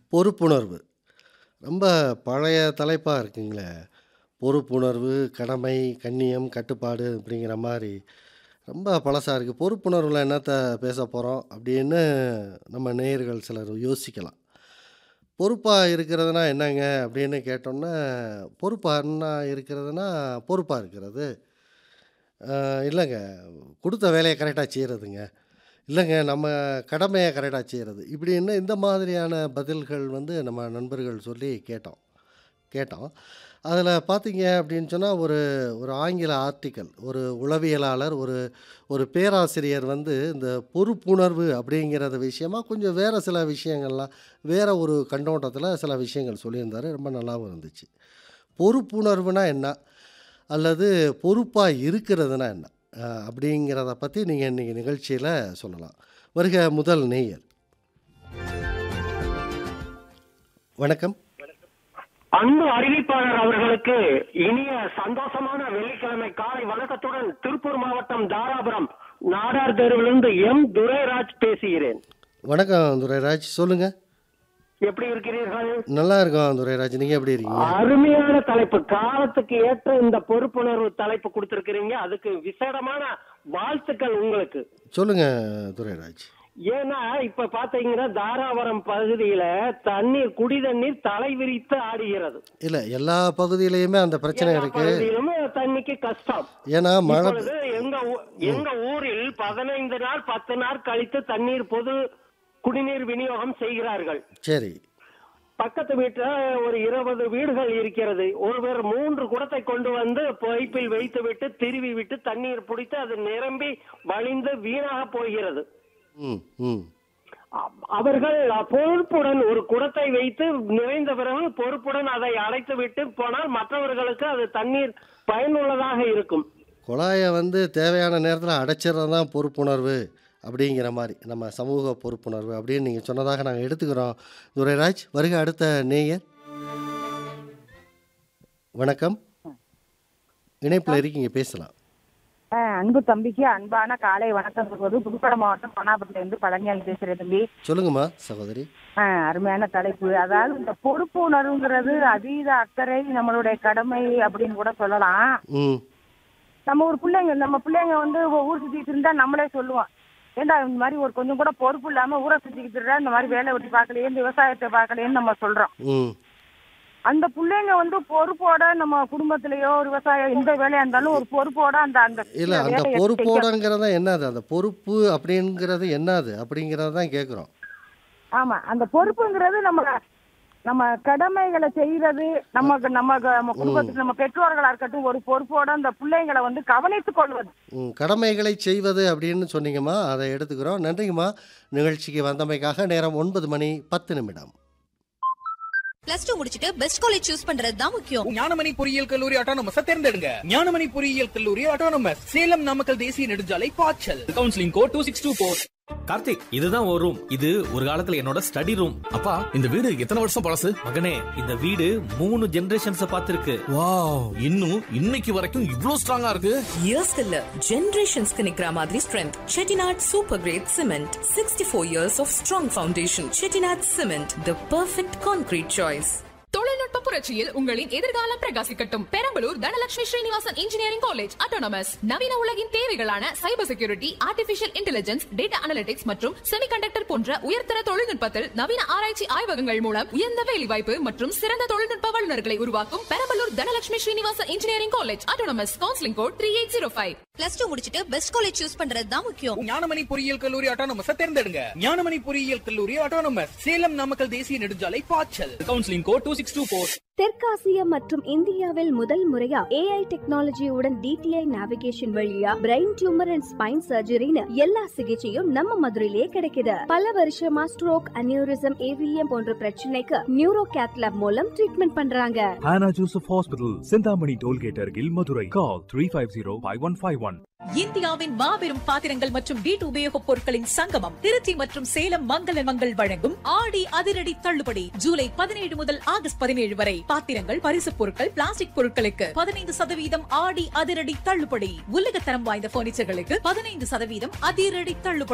பொறுப்புணர்வு. ரொம்ப பழைய தலைப்பா இருக்குங்களே. பொறுப்புணர்வு, கடமை, கண்ணியம், கட்டுப்பாடு அப்படிங்கிற மாரி ரொம்ப பழசா இருக்கு. பொறுப்புணர்வுல என்னத்த பேசப் போறோம் அப்படின்னு நம்ம நேயர்கள் சிலர் யோசிக்கலாம். பொறுப்பா இருக்கிறதுனா என்னங்க அப்படின்னு கேட்டோம்னா, பொறுப்பான்னா இருக்கிறதுனா, பொறுப்பா இருக்கிறது. அ இல்லங்க, குடுத்த வேலைய கரெக்ட்டா செய்றதுங்க. இல்லங்க நம்ம கடமைய கரெக்ட்டா செய்றது. இப்படின்னு இந்த மாதிரியான பதில்கள் வந்து நம்ம நண்பர்கள் சொல்லி கேட்டோம் கேட்டோம். அதில பார்த்தீங்க அப்படின்னு சொன்னா, ஒரு ஒரு ஆங்கில ஆர்டிக்கிள் ஒரு உளவியலாளர், ஒரு ஒரு பேராசிரியர் வந்து இந்த பொறுப்புணர்வு அப்படிங்கிறது விஷயமா கொஞ்சம் வேற சில விஷயங்கள்லாம் வேற ஒரு கண்ணோட்டத்தில சில விஷயங்கள் சொல்லியிருந்தாரு. ரொம்ப நல்லாவும் இருந்துச்சு. பொறுப்புணர்வுனா என்ன? அல்லது பொறுப்பா இருக்கிறதுனா என்ன? அ அப்படிங்கிறத பத்தி நீங்க இன்னைக்கு நிகழ்ச்சியில சொல்லலாம். வருக முதல் நேயர். வணக்கம். அன்பு அறிவிப்பாளர் அவர்களுக்கு இனிய சந்தோஷமான வெள்ளிக்கிழமை காலை வணக்கத்துடன் திருப்பூர் மாவட்டம் தாராபுரம் நாடார் தெருவிலிருந்து எம் துரைராஜ் பேசுகிறேன் வணக்கம் துரைராஜ். சொல்லுங்க. எப்படி இருக்கிறீர்கள் நல்லா இருக்கோம் துரைராஜ். நீங்க எப்படி இருக்கீங்க? அருமையான தலைப்பு காலத்துக்கு ஏற்ற இந்த பொறுப்புணர்வு தலைப்பு கொடுத்திருக்கிறீங்க அதுக்கு விசேடமான வாழ்த்துக்கள் உங்களுக்கு சொல்லுங்க துரைராஜ். ஏன்னா இப்ப பாத்தீங்கன்னா தாராபுரம் பகுதியில தண்ணீர் குடி தண்ணீர் தலை விரித்து ஆடுகிறது இல்ல எல்லா பகுதியிலயுமே அந்த பிரச்சனை எல்லா இருக்கு. பகுதியிலுமே தண்ணிக்கு கஷ்டம் ஏன்னா மழை இப்பொழுது எங்க ஊ- எங்க ஊரில் பதினைந்து நாள் பத்து நாள் கழித்து தண்ணீர் பொது குடிநீர் விநியோகம் செய்கிறார்கள் சரி. பக்கத்து வீட்டுல ஒரு இருபது வீடுகள் இருக்கிறது ஒருவர் மூன்று குடத்தை கொண்டு வந்து பைப்பில் வைத்து விட்டு திருவி விட்டு தண்ணீர் பிடித்து அது நிரம்பி வழிந்து வீணாக போகிறது ம், ம். அ- அவர்கள் பொறுப்புடன் ஒரு குடத்தை வைத்து நிறைந்த பிறகு பொறுப்புடன் அதை அடைத்து விட்டு போனால் மற்றவர்களுக்கு அது தண்ணீர் பயனுள்ளதாக இருக்கும் குழாய வந்து தேவையான நேரத்துல அடைச்சிறது தான் பொறுப்புணர்வு அப்படிங்கிற மாரி. நம்ம சமூக பொறுப்புணர்வு அப்படின்னு நீங்க சொன்னதாக நாங்க எடுத்துக்கிறோம். துரைராஜ் வருக அடுத்த நேயர். வணக்கம். இணைப்புல இருக்கீங்க பேசலாம். ஆ, அன்பு தம்பிக்கு அன்பான காலை வணக்கம் சொல்வது புதுக்கோட்டை மாவட்டம் பொன்னாபுரத்துல இருந்து பழனியால் பேசுறேன் தம்பி சொல்லுங்கம்மா சகோதரி. ஆ, அருமையான தலைப்பு அதாவது இந்த பொறுப்பு உணர்வுங்கிறது அதீத அக்கறை நம்மளுடைய கடமை அப்படின்னு கூட சொல்லலாம் ம். நம்ம ஒரு பிள்ளைங்க நம்ம பிள்ளைங்க வந்து ஒ- ஊர் சுத்திட்டு இருந்தா நம்மளே சொல்லுவோம் ஏண்டா இந்த மாதிரி ஒரு கொஞ்சம் கூட பொறுப்பு இல்லாம ஊரை சுத்திக்கிட்டு இருந்தா இந்த மாதிரி வேலை வெட்டி பார்க்கலையே இந்த விவசாயத்தை பார்க்கலையேன்னு நம்ம சொல்றோம் ம். அந்த பிள்ளைங்க வந்து பொறுப்போட நம்ம குடும்பத்திலயோ ஒரு விவசாயம் எந்த வேலையா இருந்தாலும் ஒரு பொறுப்போட அந்த அந்த இல்ல அந்த வேலையை செய்ய- பொறுப்போடங்கிறது என்னது? அந்த பொறுப்பு அப்படிங்கிறது என்னது? அப்படிங்கிறத தான் கேட்குறோம். ஆமா அந்த பொறுப்புங்கிறது நம்ம நம்ம கடமைகளை செய்யறது நமக்கு நம்ம க- நம்ம குடும்பத்துக்கு நம்ம பெற்றோர்களா இருக்கட்டும் ஒரு பொறுப்போட அந்த பிள்ளைங்களை வந்து கவனித்துக் கொள்வது ம். கடமைகளை செய்வது அப்படின்னு சொன்னீங்கம்மா. அதை எடுத்துக்கிறோம். நன்றிங்கம்மா. நிகழ்ச்சிக்கு வந்தமைக்காக நேரம் 9 மணி 10 நிமிடம். பிளஸ் டூ முடிச்சிட்டு பெஸ்ட் காலேஜ் சூஸ் பண்றது தான் முக்கியம் ஞானமணி பொறியியல் கல்லூரி அட்டானமஸ் தேர்ந்தெடுங்க ஞானமணி பொறியியல் கல்லூரி அட்டானமஸ் சேலம் நாமக்கல் தேசிய நெடுஞ்சாலை பாய்ச்சல் counselling code two six two four Karthik இதுதான் ஒரு ரூம் இது ஒரு காலத்துல என்னோட ஸ்டடி ரூம் அப்பா இந்த வீடு எத்தனை வருஷம் பழசு மகனே இந்த வீடு மூணு ஜெனரேஷன்ஸ் பார்த்திருக்கு வாவ் இன்னும் இன்னைக்கு வரைக்கும் இவ்ளோ ஸ்ட்ராங்கா இருக்கு இயர்ஸ்க்கு இல்ல ஜெனரேஷன்ஸ்க்கு நிக்கிற மாதிரி strength Chettinad super grade cement sixty four years of strong foundation Chettinad cement the perfect concrete choice தொழில்நுட்ப புரட்சியில் உங்களின் எதிர்காலம் பிரகாசிக்கட்டும் Perambalur Dhanalakshmi Srinivasan engineering college autonomous நவீன உலகின் தேவைகளான cyber security artificial intelligence data analytics மற்றும் செமிகண்டக்டர் போன்ற உயர்தர தொழில்நுட்பத்தில் நவீன ஆராய்ச்சி ஆய்வகங்கள் மூலம் உயர்ந்த வேலைவாய்ப்பு மற்றும் சிறந்த தொழில்நுட்ப வல்லுநர்களை உருவாக்கும் Perambalur Dhanalakshmi Srinivasan engineering college autonomous counselling code three eight zero five plus two முடிச்சிட்டு பெஸ்ட் காலேஜ் சூஸ் பண்றது தான் முக்கியம் ஞானமணி பொறியியல் கல்லூரி அட்டானமஸ் தேர்ந்தெடுங்க ஞானமணி பொறியியல் கல்லூரி அட்டானமஸ் சேலம் நாமக்கல் தேசிய நெடுஞ்சாலை பாய்ச்சல் counselling code two six two four தெற்காசியா மற்றும் இந்தியாவில் முதல் முறையா ஏஐ டெக்னாலஜியுடன் டிடிஐ நேவிகேஷன் வழியா பிரெயின் டியூமர் அண்ட் ஸ்பைன் சர்ஜரின்னு எல்லா சிகிச்சையும் நம்ம மதுரையிலே கிடைக்குது பல வருஷமா ஸ்ட்ரோக் அனியூரிசம் ஏவிஎம் போன்ற பிரச்சனைக்கு நியூரோ கேத்லாப் மூலம் ட்ரீட்மெண்ட் பண்றாங்க Hannah Joseph Hospital, Sindhamani Tollgate Argil, Madurai. Call 350-5151. இந்தியாவின் மாபெரும் பாத்திரங்கள் மற்றும் வீட்டு உபயோகப் பொருட்களின் சங்கமம் திருச்சி மற்றும் சேலம் மங்கள மங்கள் வழங்கும் ஆடி அதிரடி தள்ளுபடி ஜூலை பதினேழு முதல் ஆகஸ்ட் பதினேழு வரை பாத்திரங்கள் பரிசுப் பொருட்கள் பிளாஸ்டிக் பொருட்களுக்கு பதினைந்து சதவீதம் ஆடி அதிரடி தள்ளுபடி உலகத்தரம் வாய்ந்த பர்னிச்சர்களுக்கு பதினைந்து சதவீதம் அதிரடி தள்ளுபடி